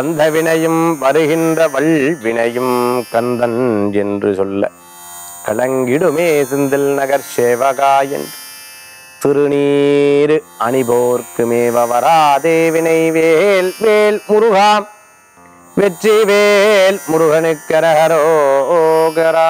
வந்த வினையும் வருகின்ற வல் வினையும் கந்தன் என்று சொல்ல கலங்கிடுமே செந்தில் நகர் சேவகா என்று திருநீரு அணிபோர்க்கு மேவ வராதே வினை வேல் வேல் முருகாம் வெற்றி வேல் முருகனுக்கரகரோகரா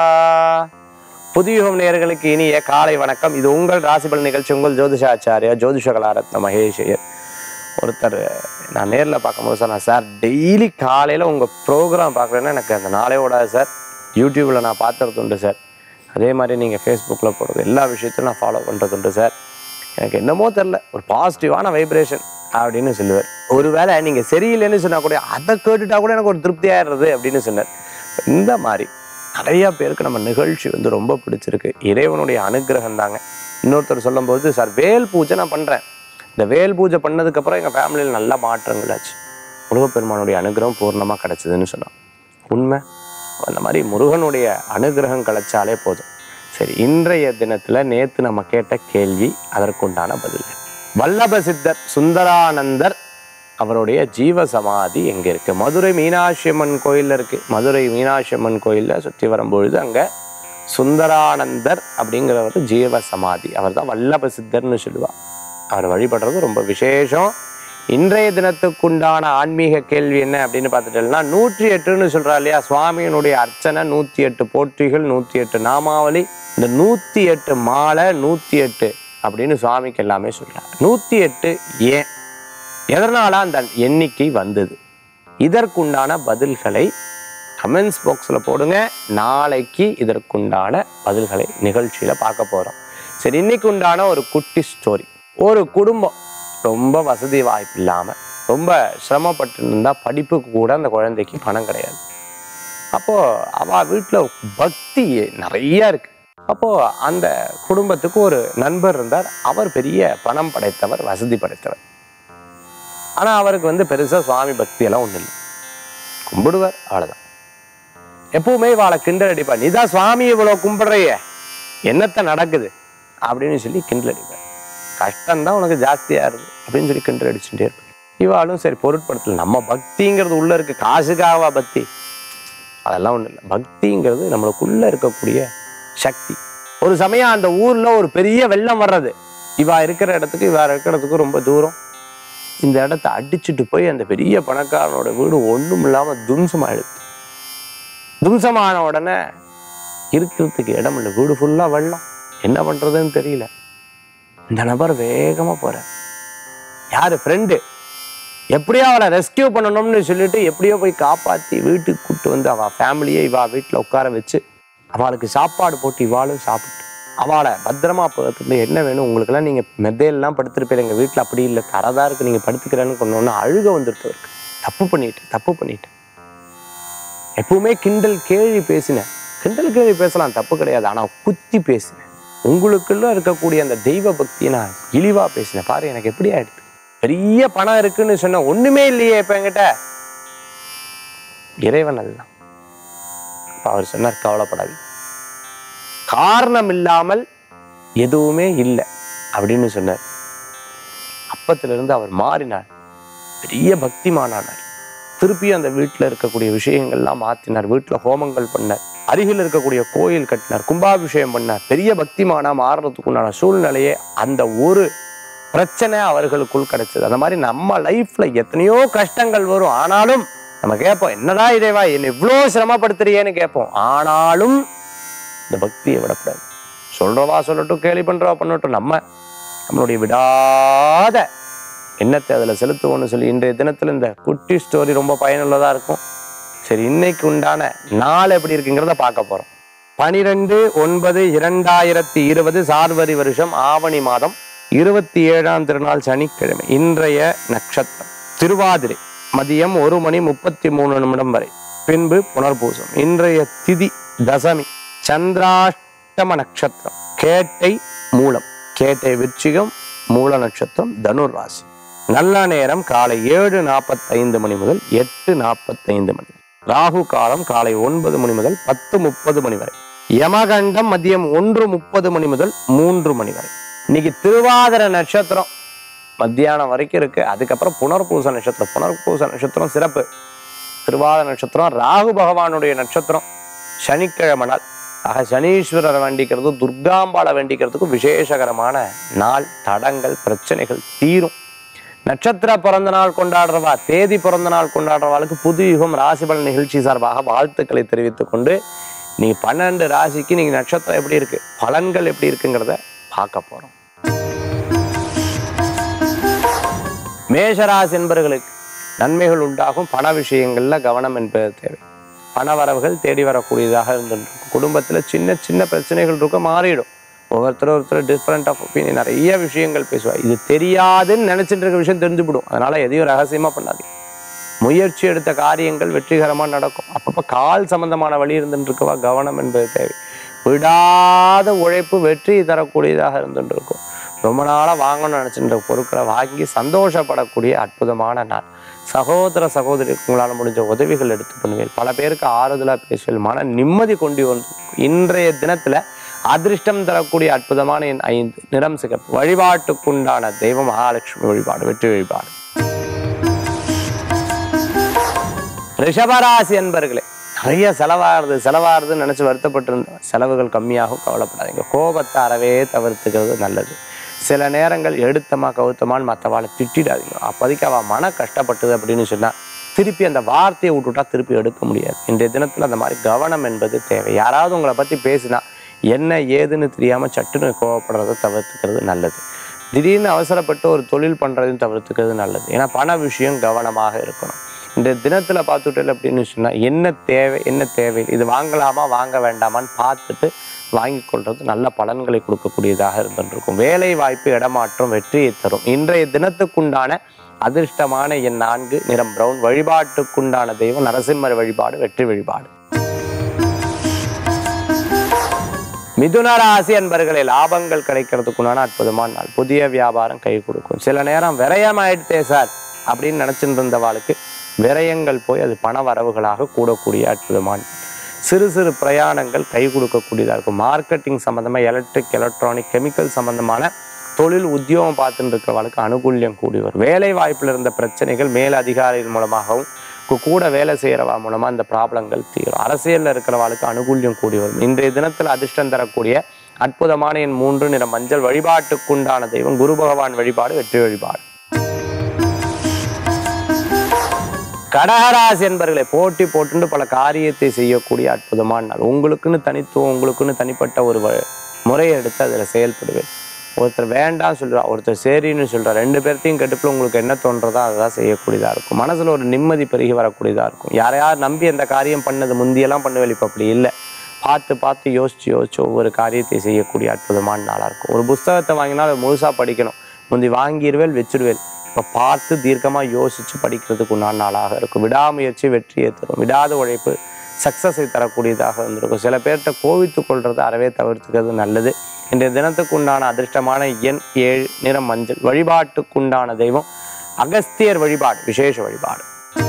புதியுகம் நேயர்களுக்கு இனிய காலை வணக்கம் இது உங்கள் ராசிபல் நிகழ்ச்சி உங்கள் ஜோதிஷாச்சாரியா ஜோதிஷ கலாரத்ன மகேஷ் ஐயர் ஒருத்தர் நான் நேரில் பார்க்கும்போது சார் நான் சார் டெய்லி காலையில் உங்கள் ப்ரோக்ராம் பார்க்குறேன்னா எனக்கு அந்த நாளே ஓடாது சார் யூடியூப்பில் நான் பார்த்துறது உண்டு சார் அதே மாதிரி நீங்கள் ஃபேஸ்புக்கில் போடுறது எல்லா விஷயத்தையும் நான் ஃபாலோ பண்ணுறது உண்டு சார் எனக்கு என்னமோ தெரில ஒரு பாசிட்டிவான வைப்ரேஷன் அப்படின்னு சொல்லுவார் ஒருவேளை நீங்கள் சரியில்லைன்னு சொன்னால் கூட அதை கேட்டுட்டா கூட எனக்கு ஒரு திருப்தியாகிடுறது அப்படின்னு சொன்னார் இந்த மாதிரி நிறைய பேருக்கு நம்ம நிகழ்ச்சி வந்து ரொம்ப பிடிச்சிருக்கு இறைவனுடைய அனுகிரகம் தாங்க இன்னொருத்தர் சொல்லும்போது சார் வேல் பூஜை நான் பண்ணுறேன் இந்த வேல் பூஜை பண்ணதுக்கப்புறம் எங்கள் ஃபேமிலியில் நல்ல மாற்றங்கள் ஆச்சு முருகப்பெருமானுடைய அனுகிரகம் பூர்ணமாக கிடைச்சதுன்னு சொன்னான் உண்மை அந்த மாதிரி முருகனுடைய அனுகிரகம் கிடைச்சாலே போதும் சரி இன்றைய தினத்தில் நேற்று நம்ம கேட்ட கேள்வி அதற்குண்டான பதில் வல்லப சித்தர் சுந்தரானந்தர் அவருடைய ஜீவ சமாதி எங்க இருக்கு மதுரை மீனாட்சி அம்மன் கோயில்ல இருக்கு மதுரை மீனாட்சி அம்மன் கோயில்ல சுற்றி வரும்பொழுது அங்க சுந்தரானந்தர் அப்படிங்கிறவர் ஜீவ சமாதி அவர் தான் வல்லப சித்தர்னு சொல்லுவா அவர் வழிபடுறது ரொம்ப விசேஷம் இன்றைய தினத்துக்குண்டான ஆன்மீக கேள்வி என்ன அப்படின்னு பார்த்துட்டோம்னா நூற்றி எட்டுன்னு சொல்றா இல்லையா சுவாமியினுடைய அர்ச்சனை நூற்றி எட்டு போற்றிகள் நூற்றி எட்டு நாமாவளி இந்த நூற்றி எட்டு மாலை நூற்றி எட்டு அப்படின்னு சுவாமிக்கு எல்லாமே சொல்றாங்க நூற்றி எட்டு ஏன் எதனால அந்த எண்ணிக்கை வந்தது இதற்குண்டான பதில்களை கமெண்ட்ஸ் பாக்ஸில் போடுங்க நாளைக்கு இதற்குண்டான பதில்களை நிகழ்ச்சியில் பார்க்க போகிறோம் சரி இன்னைக்கு உண்டான ஒரு குட்டி ஸ்டோரி ஒரு குடும்பம் ரொம்ப வசதி வாய்ப்பு இல்லாமல் ரொம்ப சிரமப்பட்டு இருந்தால் படிப்புக்கு கூட அந்த குழந்தைக்கு பணம் கிடையாது அப்போது அவள் வீட்டில் பக்தி நிறைய இருக்கு அப்போது அந்த குடும்பத்துக்கு ஒரு நண்பர் இருந்தார் அவர் பெரிய பணம் படைத்தவர் வசதி படைத்தவர் ஆனால் அவருக்கு வந்து பெருசாக சுவாமி பக்தியெல்லாம் ஒன்றும் இல்லை கும்பிடுவார் அவ்வளோதான் எப்பவுமே வாழை கிண்டல் அடிப்பார் நீ தான் சுவாமி இவ்வளோ கும்பிடுறைய என்னத்த நடக்குது அப்படின்னு சொல்லி கிண்டல் அடிப்பார் கஷ்டம்தான் உனக்கு ஜாஸ்தியாக இருக்குது அப்படின்னு சொல்லி கிண்டல் அடிச்சுட்டே இருப்பார் இவாளும் சரி பொருட்படுத்தல நம்ம பக்திங்கிறது உள்ள இருக்கு காசுக்காவா பக்தி அதெல்லாம் ஒன்றும் இல்லை பக்திங்கிறது நம்மளுக்குள்ள இருக்கக்கூடிய சக்தி ஒரு சமயம் அந்த ஊர்ல ஒரு பெரிய வெள்ளம் வர்றது இவா இருக்கிற இடத்துக்கு இவா இருக்கிற இடத்துக்கு ரொம்ப தூரம் இந்த இடத்த அடிச்சுட்டு போய் அந்த பெரிய பணக்காரனோட வீடு ஒன்றும் இல்லாமல் தும்சமாயிடுது தும்சமான உடனே இருக்கிறதுக்கு இடம் இல்லை வீடு ஃபுல்லாக வெள்ளம் என்ன பண்ணுறதுன்னு தெரியல இந்த நபர் வேகமாக போகிறார் யார் ஃப்ரெண்டு எப்படியோ அவளை ரெஸ்கியூ பண்ணணும்னு சொல்லிட்டு எப்படியோ போய் காப்பாற்றி வீட்டுக்கு கூட்டு வந்து அவள் ஃபேமிலியை இவா வீட்டில் உட்கார வச்சு அவளுக்கு சாப்பாடு போட்டு இவாளும் சாப்பிட்டு அவளை பத்திரமா பார்த்துட்டு என்ன வேணும் உங்களுக்கெல்லாம் நீங்கள் மெத்தையெல்லாம் படுத்துருப்பீங்க எங்கள் வீட்டில் அப்படி இல்லை தரதா இருக்கு நீங்கள் படுத்துக்கிறேன்னு கொண்டோன்னு அழுக வந்துருத்து இருக்கு தப்பு பண்ணிட்டு தப்பு பண்ணிட்டு எப்பவுமே கிண்டல் கேள்வி பேசினேன் கிண்டல் கேள்வி பேசலாம் தப்பு கிடையாது ஆனால் குத்தி பேசினேன் உங்களுக்குள்ள இருக்கக்கூடிய அந்த தெய்வ பக்தியை நான் இழிவா பேசினேன் பாரு எனக்கு எப்படி ஆயிடுது பெரிய பணம் இருக்குன்னு சொன்ன ஒண்ணுமே இல்லையே இப்ப என்கிட்ட இறைவன் அதுதான் அப்ப அவர் சொன்னார் கவலைப்படாதீங்க காரணம் இல்லாமல் எதுவுமே இல்லை அப்படின்னு சொன்னார் அப்பத்திலிருந்து அவர் மாறினார் பெரிய பக்திமானானார் திருப்பி அந்த வீட்டில் இருக்கக்கூடிய விஷயங்கள்லாம் மாற்றினார் வீட்டில் ஹோமங்கள் பண்ணார் அருகில் இருக்கக்கூடிய கோயில் கட்டினார் கும்பாபிஷேகம் பண்ணார் பெரிய பக்திமானா மாறுறதுக்குண்டான சூழ்நிலையே அந்த ஒரு பிரச்சனை அவர்களுக்குள் கிடைச்சது அந்த மாதிரி நம்ம லைஃப்ல எத்தனையோ கஷ்டங்கள் வரும் ஆனாலும் நம்ம கேட்போம் என்னடா இறைவா என்ன இவ்வளோ சிரமப்படுத்துறியேன்னு கேட்போம் ஆனாலும் இந்த பக்தியை விடக்கூடாது சொல்றவா சொல்லட்டும் கேலி பண்றவா பண்ணட்டும் நம்ம நம்மளுடைய விடாத எண்ணத்தை அதில் செலுத்துவோம்னு சொல்லி இன்றைய தினத்தில் இந்த குட்டி ஸ்டோரி ரொம்ப பயனுள்ளதாக இருக்கும் சரி இன்னைக்கு உண்டான நாள் எப்படி இருக்குங்கிறத பார்க்க போகிறோம் பனிரெண்டு ஒன்பது இரண்டாயிரத்தி இருபது சார்வரி வருஷம் ஆவணி மாதம் இருபத்தி ஏழாம் திருநாள் சனிக்கிழமை இன்றைய நட்சத்திரம் திருவாதிரை மதியம் ஒரு மணி முப்பத்தி மூணு நிமிடம் வரை பின்பு புனர்பூசம் இன்றைய திதி தசமி சந்திராஷ்டம நட்சத்திரம் கேட்டை மூலம் கேட்டை விருச்சிகம் மூல நட்சத்திரம் தனுர் ராசி நல்ல நேரம் காலை ஏழு நாற்பத்தைந்து மணி முதல் எட்டு நாற்பத்தைந்து மணி வரை. ராகு காலம் காலை ஒன்பது மணி முதல் பத்து முப்பது மணி வரை யமகண்டம் மதியம் ஒன்று முப்பது மணி முதல் மூன்று மணி வரை இன்னைக்கு திருவாதிர நட்சத்திரம் மத்தியானம் வரைக்கும் இருக்கு அதுக்கப்புறம் புனர்பூச நட்சத்திரம் புனர்பூச நட்சத்திரம் சிறப்பு திருவாத நட்சத்திரம் ராகு பகவானுடைய நட்சத்திரம் சனிக்கிழமை நாள் ஆக சனீஸ்வரரை வேண்டிக்கிறது துர்காம்பாளை வேண்டிக்கிறதுக்கும் விசேஷகரமான நாள் தடங்கள் பிரச்சனைகள் தீரும் நட்சத்திர பிறந்த நாள் கொண்டாடுறவா தேதி பிறந்த நாள் கொண்டாடுறவாளுக்கு புது யுகம் ராசிபலன் நிகழ்ச்சி சார்பாக வாழ்த்துக்களை தெரிவித்துக் கொண்டு நீ பன்னெண்டு ராசிக்கு நீங்க நட்சத்திரம் எப்படி இருக்கு பலன்கள் எப்படி இருக்குங்கிறத பார்க்க போறோம் மேஷராசி என்பவர்களுக்கு நன்மைகள் உண்டாகும் பண விஷயங்கள்ல கவனம் என்பது தேவை பண வரவுகள் தேடி வரக்கூடியதாக இருந்துருக்கும் குடும்பத்துல சின்ன சின்ன பிரச்சனைகள் இருக்க மாறிடும் ஒவ்வொருத்தரும் ஒருத்தர் டிஃப்ரெண்ட் ஆஃப் ஒப்பீனியன் நிறைய விஷயங்கள் பேசுவாங்க இது தெரியாதுன்னு நினைச்சிட்டு இருக்க விஷயம் தெரிஞ்சுவிடும் அதனால எதையும் ரகசியமா பண்ணாதீங்க முயற்சி எடுத்த காரியங்கள் வெற்றிகரமா நடக்கும் அப்பப்ப கால் சம்பந்தமான வழி இருந்துட்டு இருக்கவா கவனம் என்பது தேவை விடாத உழைப்பு வெற்றி தரக்கூடியதாக இருந்துட்டு இருக்கும் ரொம்ப நாளா வாங்கணும்னு நினைச்சிட்டு இருக்க பொருட்களை வாங்கி சந்தோஷப்படக்கூடிய அற்புதமான நாள் சகோதர சகோதரிக்கு உங்களால் முடிஞ்ச உதவிகள் எடுத்து பண்ணுவீர்கள் பல பேருக்கு ஆறுதலா பேசுவீர்கள் மன நிம்மதி கொண்டு வந்து இன்றைய தினத்துல அதிர்ஷ்டம் தரக்கூடிய அற்புதமான என் ஐந்து நிறம் சிகப்பு வழிபாட்டுக்குண்டான தெய்வம் மகாலட்சுமி வழிபாடு வெற்றி வழிபாடு ரிஷபராசி என்பர்களே நிறைய செலவாகுது செலவாகுதுன்னு நினைச்சு வருத்தப்பட்டு இருந்த செலவுகள் கம்மியாகும் கவலைப்படாதீங்க கோபத்தை அறவே தவிர்த்துக்கிறது நல்லது சில நேரங்கள் எடுத்தமா கவுத்தமான்னு மற்றவாளை திட்டிடாதீங்க அப்போதைக்கு அவள் மன கஷ்டப்பட்டது அப்படின்னு சொன்னா திருப்பி அந்த வார்த்தையை விட்டுட்டா திருப்பி எடுக்க முடியாது இன்றைய தினத்தில் அந்த மாதிரி கவனம் என்பது தேவை யாராவது உங்களை பற்றி பேசினா என்ன ஏதுன்னு தெரியாமல் சட்டுன்னு கோவப்படுறதை தவிர்த்துக்கிறது நல்லது திடீர்னு அவசரப்பட்டு ஒரு தொழில் பண்ணுறதையும் தவிர்த்துக்கிறது நல்லது ஏன்னா பண விஷயம் கவனமாக இருக்கணும் இந்த தினத்தில் பார்த்துட்டல அப்படின்னு சொன்னால் என்ன தேவை என்ன தேவை இது வாங்கலாமா வாங்க வேண்டாமான்னு பார்த்துட்டு வாங்கி கொள்வது நல்ல பலன்களை கொடுக்கக்கூடியதாக இருந்துருக்கும் வேலை வாய்ப்பு இடமாற்றம் வெற்றியை தரும் இன்றைய தினத்துக்குண்டான அதிர்ஷ்டமான என் நான்கு நிறம் பிரவுன் வழிபாட்டுக்குண்டான தெய்வம் நரசிம்மர் வழிபாடு வெற்றி வழிபாடு மிதுன ராசி அன்பர்களே லாபங்கள் கிடைக்கிறதுக்குண்டான அற்புதமான நாள் புதிய வியாபாரம் கை கொடுக்கும் சில நேரம் விரயம் ஆயிடுத்தே சார் அப்படின்னு நினைச்சிட்டு இருந்தவாளுக்கு விரயங்கள் போய் அது பண வரவுகளாக கூடக்கூடிய அற்புதமான நாள். சிறு சிறு பிரயாணங்கள் கை கொடுக்கக்கூடியதாக இருக்கும் மார்க்கெட்டிங் சம்பந்தமாக எலக்ட்ரிக் எலக்ட்ரானிக் கெமிக்கல் சம்பந்தமான தொழில் உத்தியோகம் பார்த்துட்டு இருக்கிறவளுக்கு அனுகூல்யம் கூடி வரும் வேலை வாய்ப்பில் இருந்த பிரச்சனைகள் மேல் அதிகாரிகள் மூலமாகவும் கு- கூட வேலை செய்கிறவா மூலமாக அந்த ப்ராப்ளங்கள் தீரும் அரசியலில் இருக்கிறவாளுக்கு அனுகூல்யம் கூடி வரும் இன்றைய தினத்தில் அதிர்ஷ்டம் தரக்கூடிய அற்புதமான என் மூன்று நிற மஞ்சள் வழிபாட்டுக்குண்டான தெய்வம் குரு பகவான் வழிபாடு வெற்றி வழிபாடு கடகராசி என்பர்களை போட்டி போட்டுண்டு பல காரியத்தை செய்யக்கூடிய அற்புதமான நாள் உங்களுக்குன்னு தனித்துவம் உங்களுக்குன்னு தனிப்பட்ட ஒரு வ- முறையை எடுத்து அதில் செயல்படுவேன் ஒருத்தர் வேண்டாம் சொல்றா ஒருத்தர் சரின்னு சொல்றா ரெண்டு பேர்த்தையும் கெட்டுப்புல உங்களுக்கு என்ன தோன்றதோ அதுதான் செய்யக்கூடியதா இருக்கும் மனசுல ஒரு நிம்மதி பெருகி வரக்கூடியதா இருக்கும் யாரையார் நம்பி அந்த காரியம் பண்ணது முந்தியெல்லாம் பண்ணுவேன் இப்போ அப்படி இல்லை பார்த்து பார்த்து யோசிச்சு யோசிச்சு ஒவ்வொரு காரியத்தை செய்யக்கூடிய அற்புதமான நாளா இருக்கும் ஒரு புஸ்தகத்தை வாங்கினா அதை முழுசா படிக்கணும் முந்தி வாங்கிடுவேல் வச்சிருவேல் இப்போ பார்த்து தீர்க்கமா யோசிச்சு படிக்கிறதுக்கு உண்டான நாளாக இருக்கும் விடாமுயற்சி வெற்றியை தரும் விடாத உழைப்பு சக்சஸை தரக்கூடியதாக இருந்திருக்கும் சில பேர்கிட்ட கோவித்து கொள்றதை அறவே தவிர்த்துக்கிறது நல்லது இன்றைய தினத்துக்கு உண்டான அதிர்ஷ்டமான எண் ஏழு நிறம் மஞ்சள் வழிபாட்டுக்குண்டான தெய்வம் அகஸ்தியர் வழிபாடு விசேஷ வழிபாடு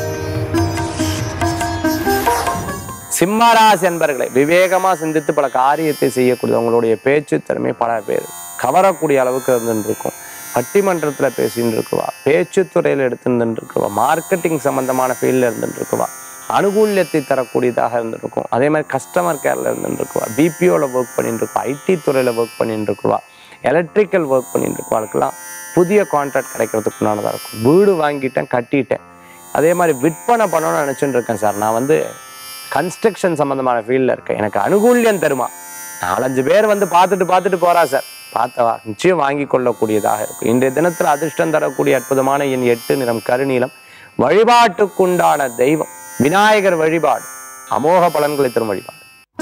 சிம்மராசி என்பர்களை விவேகமா சிந்தித்து பல காரியத்தை செய்யக்கூடிய உங்களுடைய பேச்சு திறமை பல பேர் கவரக்கூடிய அளவுக்கு இருந்துட்டு இருக்கும் பட்டிமன்றத்துல பேசிட்டு இருக்குவா பேச்சு துறையில எடுத்துட்டு இருக்குவா மார்க்கெட்டிங் சம்பந்தமான ஃபீல்டில் இருந்துட்டு இருக்குவா அனுகூல்யத்தை தரக்கூடியதாக இருந்திருக்கும் அதே மாதிரி கஸ்டமர் கேர்ல இருந்துட்டு இருக்குவா பிபிஓல ஒர்க் பண்ணிட்டு இருக்குவா ஐடி துறையில ஒர்க் பண்ணிட்டு இருக்குவா எலக்ட்ரிக்கல் ஒர்க் பண்ணிட்டு இருக்குவாளுக்கெல்லாம் புதிய கான்ட்ராக்ட் கிடைக்கிறதுக்குண்டானதாக இருக்கும் வீடு வாங்கிட்டேன் கட்டிட்டேன் அதே மாதிரி விற்பனை பண்ணணும்னு நினச்சிட்டு இருக்கேன் சார் நான் வந்து கன்ஸ்ட்ரக்ஷன் சம்மந்தமான ஃபீல்டில் இருக்கேன் எனக்கு அனுகூல்யம் தருமா நாலஞ்சு பேர் வந்து பார்த்துட்டு பார்த்துட்டு போறா சார் பார்த்தவா நிச்சயம் வாங்கி கொள்ளக்கூடியதாக இருக்கும் இன்றைய தினத்தில் அதிர்ஷ்டம் தரக்கூடிய அற்புதமான என் எட்டு நிறம் கருநீலம் வழிபாட்டுக்குண்டான தெய்வம் விநாயகர் வழிபாடு அமோக பலன்களை தரும் வழிபாடு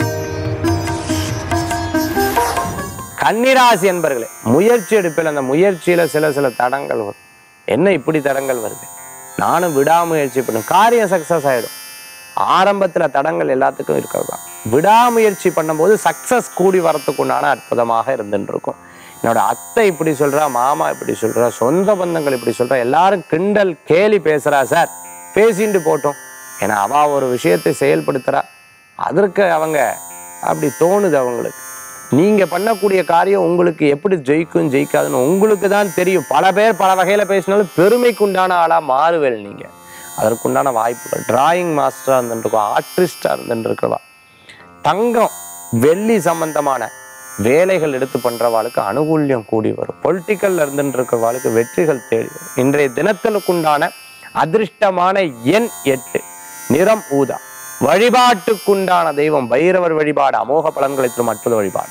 கன்னிராசி என்பர்களே முயற்சி எடுப்பில் அந்த முயற்சியில சில சில தடங்கள் வரும் என்ன இப்படி தடங்கள் வருது நானும் விடாமுயற்சி பண்ணும் காரியம் சக்சஸ் ஆயிடும் ஆரம்பத்துல தடங்கள் எல்லாத்துக்கும் இருக்கிறது தான் விடாமுயற்சி பண்ணும்போது சக்சஸ் கூடி வரத்துக்கு உண்டான அற்புதமாக இருந்துட்டு இருக்கும் என்னோட அத்தை இப்படி சொல்றா மாமா இப்படி சொல்றா சொந்த பந்தங்கள் இப்படி சொல்றா எல்லாரும் கிண்டல் கேலி பேசுறா சார் பேசிட்டு போட்டோம் ஏன்னா அவ ஒரு விஷயத்தை செயல்படுத்துறா அதற்கு அவங்க அப்படி தோணுது அவங்களுக்கு நீங்க பண்ணக்கூடிய காரியம் உங்களுக்கு எப்படி ஜெயிக்கும் ஜெயிக்காதுன்னு உங்களுக்கு தான் தெரியும் பல பேர் பல வகையில பேசினாலும் பெருமைக்கு உண்டான ஆளா மாறுவேல் நீங்க அதற்குண்டான வாய்ப்புகள் டிராயிங் மாஸ்டரா இருந்துருக்கோம் ஆர்டிஸ்டா இருந்துருக்கவா தங்கம் வெள்ளி சம்பந்தமான வேலைகள் எடுத்து பண்றவாளுக்கு அனுகூல்யம் கூடி வரும் பொலிட்டிக்கல்ல இருந்துட்டு இருக்கிறவாளுக்கு வெற்றிகள் தேடி வரும் இன்றைய தினத்திற்குண்டான அதிர்ஷ்டமான எண் எட்டு நிறம் ஊதா வழிபாட்டுக்குண்டான தெய்வம் பைரவர் வழிபாடு அமோக பலன்களை தரும் அற்புத வழிபாடு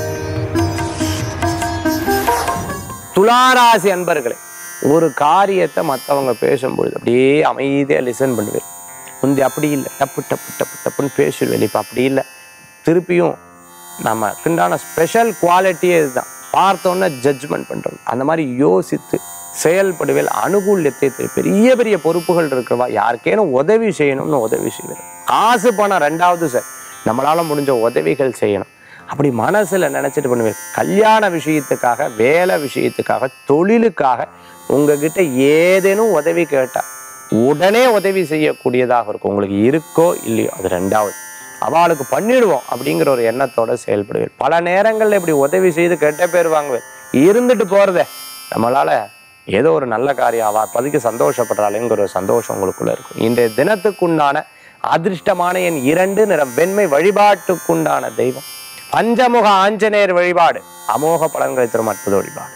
துளாராசி அன்பர்களே ஒரு காரியத்தை மற்றவங்க பேசும்பொழுது அப்படியே அமைதியாக லிசன் பண்ணுவேன் முந்தி அப்படி இல்லை டப்பு டப்பு டப்பு டப்புன்னு பேசிடுவேன் இப்போ அப்படி இல்லை திருப்பியும் நம்ம உண்டான ஸ்பெஷல் குவாலிட்டியே இதுதான் பார்த்தோன்னே ஜட்ஜ்மெண்ட் பண்ணுறது அந்த மாதிரி யோசித்து செயல்படுவேல் அனுகூல்யத்தை தரும். பெரிய பெரிய பொறுப்புகள் இருக்கிறவா யாருக்கேனும் உதவி செய்யணும்னு உதவி செய்வேன் காசு பணம் ரெண்டாவது சார் நம்மளால முடிஞ்ச உதவிகள் செய்யணும் அப்படி மனசுல நினைச்சிட்டு பண்ணுவேன் கல்யாண விஷயத்துக்காக வேலை விஷயத்துக்காக தொழிலுக்காக உங்ககிட்ட ஏதேனும் உதவி கேட்டா உடனே உதவி செய்யக்கூடியதாக இருக்கும் உங்களுக்கு இருக்கோ இல்லையோ அது ரெண்டாவது அவளுக்கு பண்ணிடுவோம் அப்படிங்கிற ஒரு எண்ணத்தோட செயல்படுவேன் பல நேரங்கள்ல இப்படி உதவி செய்து கெட்ட பேர் வாங்குவேன் இருந்துட்டு போறதே நம்மளால ஏதோ ஒரு நல்ல காரியம் அவ பதிக்கு சந்தோஷப்படுறாளேங்கிற ஒரு சந்தோஷம் உங்களுக்குள்ள இருக்கும் இன்றைய தினத்துக்குண்டான அதிர்ஷ்டமான என் இரண்டு நிறம் வெண்மை வழிபாட்டுக்குண்டான தெய்வம் பஞ்சமுக ஆஞ்சநேயர் வழிபாடு அமோக பலன்களை தரும் அற்புத வழிபாடு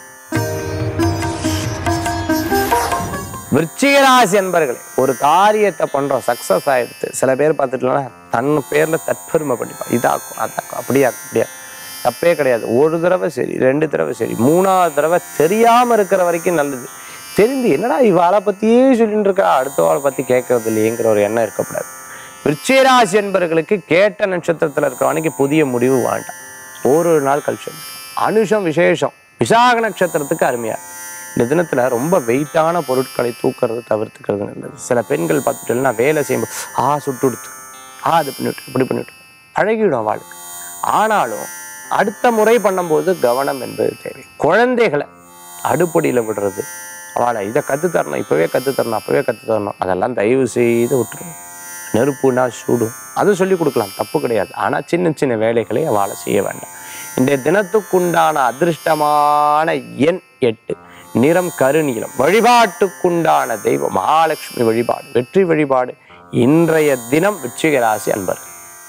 விருச்சிகராசி என்பர்களே ஒரு காரியத்தை பண்றோம் சக்சஸ் ஆயிடுது சில பேர் பார்த்துட்டுனா தன் பேர்ல தற்பெருமை பண்ணிப்பா இதாக்கும் அதாக்கும் அப்படியா அப்படியா தப்பே கிடையாது ஒரு தடவை சரி ரெண்டு தடவை சரி மூணாவது தடவை தெரியாம இருக்கிற வரைக்கும் நல்லது தெரிந்து என்னடா இவாளை பத்தியே சொல்லிட்டு இருக்கா அடுத்தவாளை பத்தி கேட்கறது இல்லையேங்கிற ஒரு எண்ணம் இருக்கக்கூடாது விருச்சிகராசி என்பவர்களுக்கு கேட்ட நட்சத்திரத்துல இருக்கிறவனுக்கு புதிய முடிவு வேண்டாம் ஒரு நாள் கழிச்சு அனுஷம் விசேஷம் விசாக நட்சத்திரத்துக்கு அருமையா இருக்கு. இந்த தினத்துல ரொம்ப வெயிட்டான பொருட்களை தூக்குறது தவிர்த்துக்கிறது நல்லது சில பெண்கள் பார்த்துட்டேன்னா வேலை செய்யும்போது ஆ சுட்டு கொடுத்து ஆ அது பண்ணிவிட்டு இப்படி பண்ணிவிட்டு பழகிவிடும் வாழ்க்கை ஆனாலும் அடுத்த முறை பண்ணும்போது கவனம் என்பது தேவை குழந்தைகளை அடுப்படியில விடுறது அவளை இதை கற்றுத்தரணும் இப்போவே கற்றுத்தரணும் அப்போவே கற்றுத்தரணும் அதெல்லாம் தயவு செய்து விட்டுருணும் நெருப்புனா சூடும் அது சொல்லி கொடுக்கலாம் தப்பு கிடையாது ஆனால் சின்ன சின்ன வேலைகளை அவளை செய்ய வேண்டாம் இன்றைய தினத்துக்குண்டான அதிர்ஷ்டமான எண் எட்டு நிறம் கருநீலம் வழிபாட்டுக்குண்டான தெய்வம் மகாலட்சுமி வழிபாடு வெற்றி வழிபாடு இன்றைய தினம் விருச்சிக ராசி அன்பர்கள்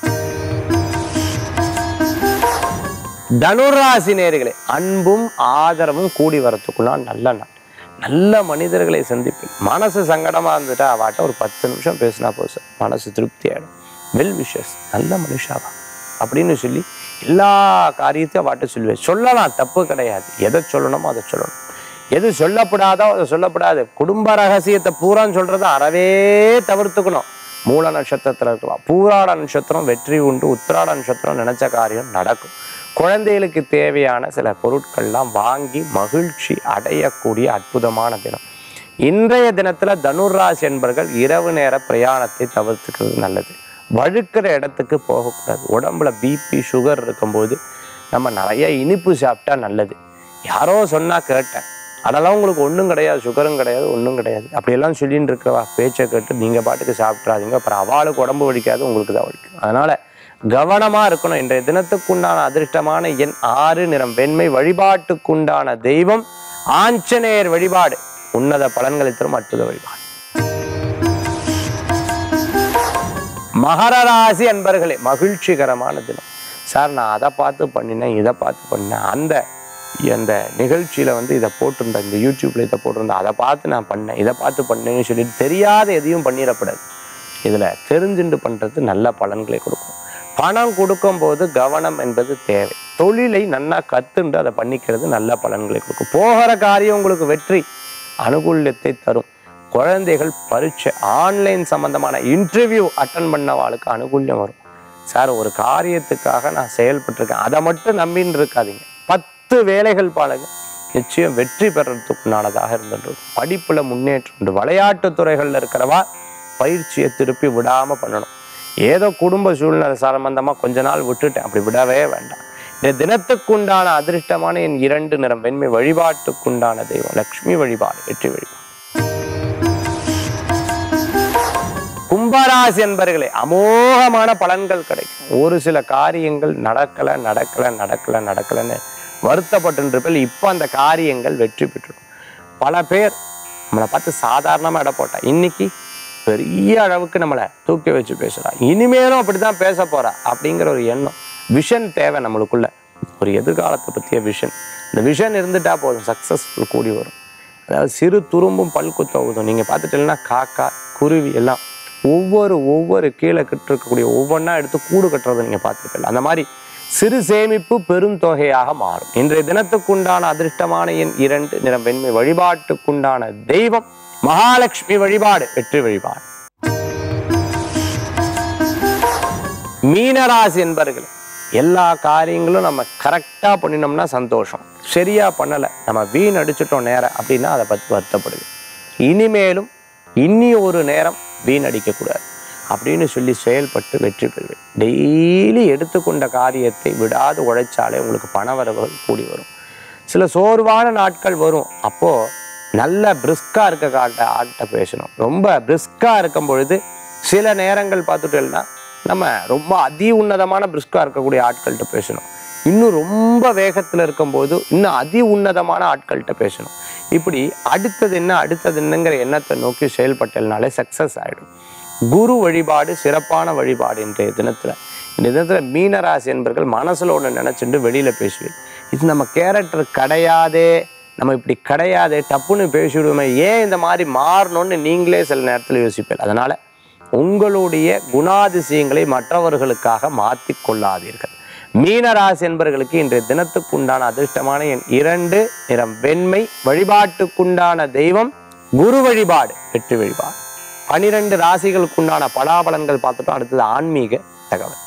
தனுராசி நேர்களே அன்பும் ஆதரவும் கூடி வரத்துக்குள்ளான் நல்ல நாள் நல்ல மனிதர்களை சந்திப்பேன் மனசு சங்கடமா இருந்துட்டா அவாட்ட ஒரு பத்து நிமிஷம் பேசினா போதும் மனசு திருப்தி ஆயிடும் வெல் விஷஸ் நல்ல மனுஷாவா அப்படின்னு சொல்லி எல்லா காரியத்தையும் அவாட்ட சொல்லுவேன் சொல்லலாம் தப்பு கிடையாது எதை சொல்லணுமோ அதை சொல்லணும் எது சொல்லப்படாதோ அதை சொல்லப்படாது குடும்ப ரகசியத்தை பூரான்னு சொல்றதை அறவே தவிர்த்துக்கணும் மூல நட்சத்திரத்துல இருக்கலாம் பூராட நட்சத்திரம் வெற்றி உண்டு உத்திராட நட்சத்திரம் நினைச்ச காரியம் நடக்கும் குழந்தைகளுக்கு தேவையான சில பொருட்கள்லாம் வாங்கி மகிழ்ச்சி அடையக்கூடிய அற்புதமான தினம் இன்றைய தினத்துல தனுராசி என்பர்கள் இரவு நேர பிரயாணத்தை தவிர்த்துக்கிறது நல்லது வழுக்கிற இடத்துக்கு போகக்கூடாது உடம்புல பிபி சுகர் இருக்கும்போது நம்ம நிறைய இனிப்பு சாப்பிட்டா நல்லது யாரோ சொன்னா கேட்டேன் அதெல்லாம் உங்களுக்கு ஒன்றும் கிடையாது சுகரும் கிடையாது ஒன்றும் கிடையாது அப்படியெல்லாம் சொல்லிட்டு இருக்கவா பேச்சை கேட்டு நீங்கள் பாட்டுக்கு சாப்பிட்றாதீங்க அப்புறம் அவளுக்கு உடம்பு வலிக்காது உங்களுக்கு தான் வலிக்கும் அதனால கவனமா இருக்கணும் இன்றைய தினத்துக்குண்டான அதிர்ஷ்டமான எண் ஆறு நிறம் வெண்மை வழிபாட்டுக்குண்டான தெய்வம் ஆஞ்சநேயர் வழிபாடு உன்னத பலன்களை தரும் அற்புத வழிபாடு மகர ராசி அன்பர்களே மகிழ்ச்சிகரமான தினம் சார் நான் அதை பார்த்து பண்ணினேன் இதை பார்த்து பண்ணேன் அந்த அந்த நிகழ்ச்சியில வந்து இதை போட்டிருந்தேன் இந்த யூடியூப்ல இதை போட்டிருந்தேன் அதை பார்த்து நான் பண்ணேன் இதை பார்த்து பண்ணேன்னு சொல்லிட்டு தெரியாத எதையும் பண்ணிடக்கூடாது இதுல தெரிஞ்சுண்டு பண்றது நல்ல பலன்களை கொடுக்கும் பணம் கொடுக்கும்போது கவனம் என்பது தேவை தொழிலை நன்னா கத்துண்டு அதை பண்ணிக்கிறது நல்ல பலன்களை கொடுக்கும் போகிற காரியம் உங்களுக்கு வெற்றி அனுகூல்யத்தை தரும் குழந்தைகள் பரீட்சை ஆன்லைன் சம்பந்தமான இன்டர்வியூ அட்டன் பண்ணவாளுக்கு அனுகூல்யம் வரும் சார் ஒரு காரியத்துக்காக நான் செயல்பட்டிருக்கேன் அதை மட்டும் நம்பின்னு இருக்காதீங்க பத்து வேலைகள் பாருங்க நிச்சயம் வெற்றி பெறறதுக்குண்டானதாக இருந்துட்டு படிப்புல முன்னேற்றம் உண்டு விளையாட்டு துறைகள்ல இருக்கிறவா பயிற்சியை திருப்பி விடாம பண்ணணும் ஏதோ குடும்ப சூழ்நிலை சம்பந்தமா கொஞ்ச நாள் விட்டுட்டேன் அப்படி விடவே வேண்டாம் இந்த தினத்துக்குண்டான அதிர்ஷ்டமான என் இரண்டு நிறம் வெண்மை வழிபாட்டுக்குண்டான தெய்வம் லக்ஷ்மி வழிபாடு வெற்றி வழிபாடு கும்ப கும்பராசி என்பர்களே அமோகமான பலன்கள் கிடைக்கும் ஒரு சில காரியங்கள் நடக்கல நடக்கல நடக்கல நடக்கலன்னு வருத்தப்பட்டு இருப்பேன் இப்போ அந்த காரியங்கள் வெற்றி பெற்றுடும் பல பேர் நம்மளை பார்த்து சாதாரணமா இட போட்டா இன்னைக்கு பெரிய அளவுக்கு நம்மளை தூக்கி வச்சு பேசுறா இனிமேலும் அப்படிதான் பேச போறா அப்படிங்கிற ஒரு எண்ணம் விஷன் தேவை நம்மளுக்குள்ள ஒரு எதிர்காலத்தை பற்றிய விஷன் இந்த விஷன் இருந்துட்டா போதும் சக்ஸஸ்ஃபுல் கூடி வரும் அதாவது சிறு துரும்பும் பல்குத்த உதவும் நீங்கள் பார்த்துட்டீங்கன்னா காக்கா குருவி எல்லாம் ஒவ்வொரு ஒவ்வொரு கீழே கிட்டு இருக்கக்கூடிய ஒவ்வொன்றா எடுத்து கூடு கட்டுறதை நீங்கள் பார்த்துருப்பீங்க அந்த மாதிரி சிறு சேமிப்பு பெரும் தொகையாக மாறும் இன்றைய தினத்துக்குண்டான அதிர்ஷ்டமான எண் இரண்டு நிறம் வெண்மை வழிபாட்டுக்குண்டான தெய்வம் மகாலட்சுமி வழிபாடு வெற்றி வழிபாடு மீனராசி என்பர்கள் எல்லா காரியங்களும் நம்ம கரெக்டாக பண்ணினோம்னா சந்தோஷம் சரியா பண்ணலை நம்ம வீண் அடிச்சிட்டோம் நேரம் அப்படின்னா அதை பற்றி வருத்தப்படுது இனிமேலும் இனி ஒரு நேரம் வீண் அடிக்கக்கூடாது அப்படின்னு சொல்லி செயல்பட்டு வெற்றி பெறுவேன் டெய்லி எடுத்துக்கொண்ட காரியத்தை விடாது உழைச்சாலே உங்களுக்கு பணவரவுகள் கூடி வரும் சில சோர்வான நாட்கள் வரும் அப்போ நல்ல பிரிஸ்கா இருக்க காட்ட ஆட்ட பேசணும் ரொம்ப பிரிஸ்கா இருக்கும் பொழுது சில நேரங்கள் பார்த்துட்டோம்னா நம்ம ரொம்ப அதி உன்னதமான பிரிஸ்கா இருக்கக்கூடிய ஆட்கள்கிட்ட பேசணும் இன்னும் ரொம்ப வேகத்தில் இருக்கும்போது இன்னும் அதி உன்னதமான ஆட்கள்கிட்ட பேசணும் இப்படி அடுத்தது என்ன அடுத்தது என்னங்கிற எண்ணத்தை நோக்கி செயல்பட்டல்னாலே சக்ஸஸ் ஆகிடும் குரு வழிபாடு சிறப்பான வழிபாடு இன்றைய தினத்தில் இந்த தினத்தில் மீனராசி என்பர்கள் மனசில் ஒன்று நினச்சிட்டு வெளியில் பேசுவேன் இது நம்ம கேரக்டர் கிடையாதே நம்ம இப்படி கிடையாதே டப்புன்னு பேசிவிடுவோமே ஏன் இந்த மாதிரி மாறணும்னு நீங்களே சில நேரத்தில் யோசிப்பேன் அதனால் உங்களுடைய குணாதிசயங்களை மற்றவர்களுக்காக மாற்றிக் கொள்ளாதீர்கள் மீனராசி என்பர்களுக்கு இன்றைய தினத்துக்குண்டான அதிர்ஷ்டமான எண் இரண்டு நிறம் வெண்மை வழிபாட்டுக்குண்டான தெய்வம் குரு வழிபாடு வெற்றி வழிபாடு பனிரெண்டு ராசிகளுக்குண்டான பலாபலன்கள் பார்த்துட்டோம் அடுத்தது ஆன்மீக தகவல்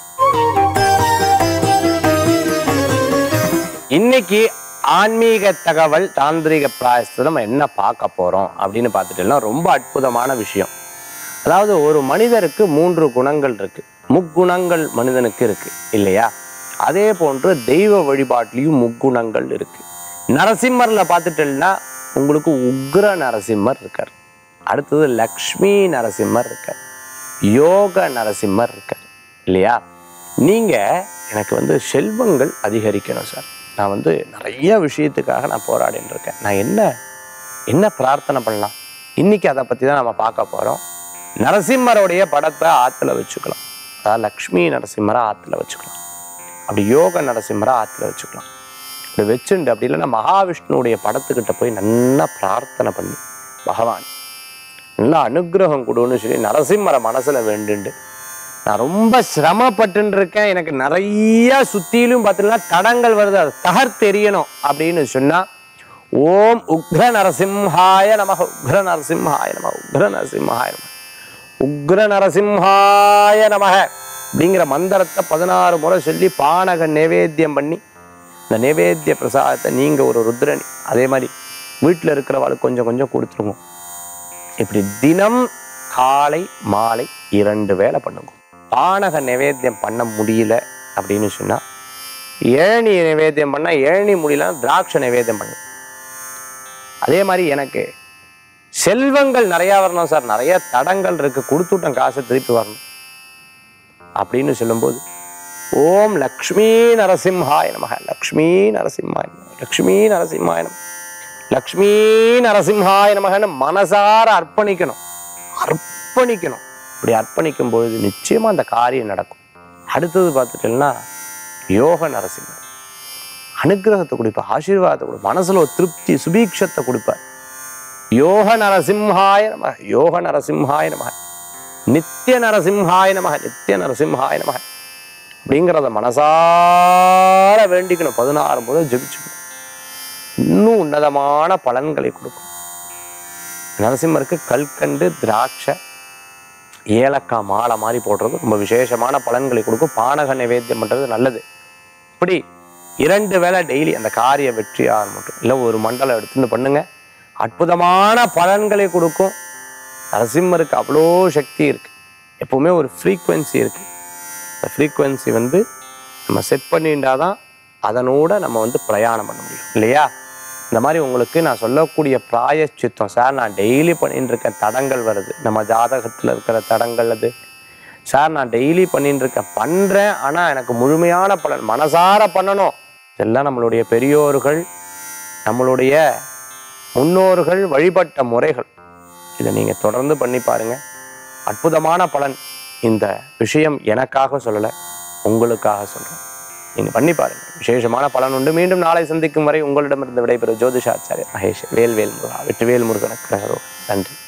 இன்னைக்கு ஆன்மீக தகவல் தாந்திரிக பிராயசத்தில் நம்ம என்ன பார்க்க போறோம் அப்படின்னு பார்த்துட்டோம்னா ரொம்ப அற்புதமான விஷயம் அதாவது ஒரு மனிதருக்கு மூன்று குணங்கள் இருக்கு முக்குணங்கள் மனிதனுக்கு இருக்கு இல்லையா அதே போன்று தெய்வ வழிபாட்டிலையும் முக்குணங்கள் இருக்கு நரசிம்மர்ல பார்த்துட்டேன்னா உங்களுக்கு உக்ர நரசிம்மர் இருக்கார் அடுத்தது லக்ஷ்மி நரசிம்மர் இருக்கார் யோக நரசிம்மர் இருக்கார் இல்லையா நீங்க எனக்கு வந்து செல்வங்கள் அதிகரிக்கணும் சார் நான் வந்து நிறைய விஷயத்துக்காக நான் போராடின்னு இருக்கேன் நான் என்ன என்ன பிரார்த்தனை பண்ணலாம் இன்னைக்கு அதை பற்றி தான் நம்ம பார்க்க போகிறோம் நரசிம்மருடைய படத்தை ஆற்றுல வச்சுக்கலாம் அதாவது லக்ஷ்மி நரசிம்மரை ஆற்றுல வச்சுக்கலாம் அப்படி யோக நரசிம்மரை ஆற்றுல வச்சுக்கலாம் இப்படி வச்சுண்டு அப்படி இல்லைன்னா மகாவிஷ்ணுவுடைய படத்துக்கிட்ட போய் நல்லா பிரார்த்தனை பண்ணி பகவான் நல்லா அனுக்கிரகம் கொடுன்னு சொல்லி நரசிம்மரை மனசில் வேண்டுண்டு நான் ரொம்ப சிரமப்பட்டு இருக்கேன் எனக்கு நிறைய சுத்தியிலும் பார்த்தீங்கன்னா தடங்கள் வருது அது தகர்த்தெரியணும் அப்படின்னு சொன்னா ஓம் உக்ர நரசிம்ஹாய நமக உக்ர நரசிம்ஹாய நம உக்ர நரசிம்ஹாய நம உக்ர நரசிம்ஹாய நமக அப்படிங்கிற மந்திரத்தை பதினாறு முறை சொல்லி பானக நைவேத்தியம் பண்ணி இந்த நைவேத்திய பிரசாதத்தை நீங்க ஒரு ருத்ரணி அதே மாதிரி வீட்டில் இருக்கிறவாளுக்கு கொஞ்சம் கொஞ்சம் கொடுத்துருங்க இப்படி தினம் காலை மாலை இரண்டு வேளை பண்ணுங்க பானக நைவேத்தியம் பண்ண முடியல அப்படின்னு சொன்னா ஏழனி நைவேத்தியம் பண்ணா ஏழனி முடியல திராட்சை நைவேத்தியம் பண்ணு அதே மாதிரி எனக்கு செல்வங்கள் நிறைய வரணும் சார் நிறைய தடங்கள் இருக்கு கொடுத்துட்டேன் காசை திருப்பி வரணும் அப்படின்னு சொல்லும்போது ஓம் லக்ஷ்மி நரசிம்ஹாய நமக லக்ஷ்மி நரசிம்ஹாய நமக லக்ஷ்மி நரசிம்ஹாய நமக லக்ஷ்மி நரசிம்ஹாய நமகன்னு மனசார அர்ப்பணிக்கணும் அர்ப்பணிக்கணும் இப்படி அர்ப்பணிக்கும் பொழுது நிச்சயமா அந்த காரியம் நடக்கும் அடுத்தது பார்த்துட்டீங்கன்னா யோக நரசிம்மர் அனுக்கிரகத்தை கொடுப்பார் ஆசீர்வாதத்தை கொடுப்பார் மனசுல ஒரு திருப்தி சுபீட்சத்தை கொடுப்பார் யோக நரசிம்ஹாய நம யோக நரசிம்ஹாய நம நித்திய நரசிம்ஹாய நம நித்திய நரசிம்ஹாய நம அப்படிங்கிறத மனசார வேண்டிக்கணும் பதினாறு முதல் ஜெபிச்சுக்கணும் இன்னும் உன்னதமான பலன்களை கொடுக்கும் நரசிம்மருக்கு கல்கண்டு திராட்சை ஏலக்காய் மாலை மாதிரி போடுறது ரொம்ப விசேஷமான பலன்களை கொடுக்கும் பானக நைவேத்தியம் பண்றது நல்லது இப்படி இரண்டு வேளை டெய்லி அந்த காரிய வெற்றியாக மட்டும் இல்லை ஒரு மண்டலம் எடுத்துன்னு பண்ணுங்க அற்புதமான பலன்களை கொடுக்கும் நரசிம்மருக்கு அவ்வளோ சக்தி இருக்கு எப்பவுமே ஒரு ஃப்ரீக்குவென்சி இருக்கு அந்த ஃப்ரீக்குவென்சி வந்து நம்ம செட் பண்ணிட்டாதான் அதனோட நம்ம வந்து பிரயாணம் பண்ண முடியும் இல்லையா இந்த மாதிரி உங்களுக்கு நான் சொல்லக்கூடிய பிராயச்சித்தம் சார் நான் டெய்லி பண்ணிட்டு இருக்கேன் தடங்கள் வருது நம்ம ஜாதகத்தில் இருக்கிற தடங்கள் அது சார் நான் டெய்லி பண்ணிட்டு இருக்கேன் பண்ணுறேன் ஆனால் எனக்கு முழுமையான பலன் மனசார பண்ணணும் இதெல்லாம் நம்மளுடைய பெரியோர்கள் நம்மளுடைய முன்னோர்கள் வழிபட்ட முறைகள் இதை நீங்கள் தொடர்ந்து பண்ணி பாருங்க அற்புதமான பலன் இந்த விஷயம் எனக்காக சொல்லலை உங்களுக்காக சொல்கிறேன் நீங்கள் பண்ணி பாருங்க விசேஷமான பலன் உண்டு மீண்டும் நாளை சந்திக்கும் வரை உங்களிடமிருந்து விடைபெறும் ஜோதிஷாச்சாரியர் மகேஷ் வேல்வேல் முருகா வெற்றிவேல் முருகனுக்கு நன்றி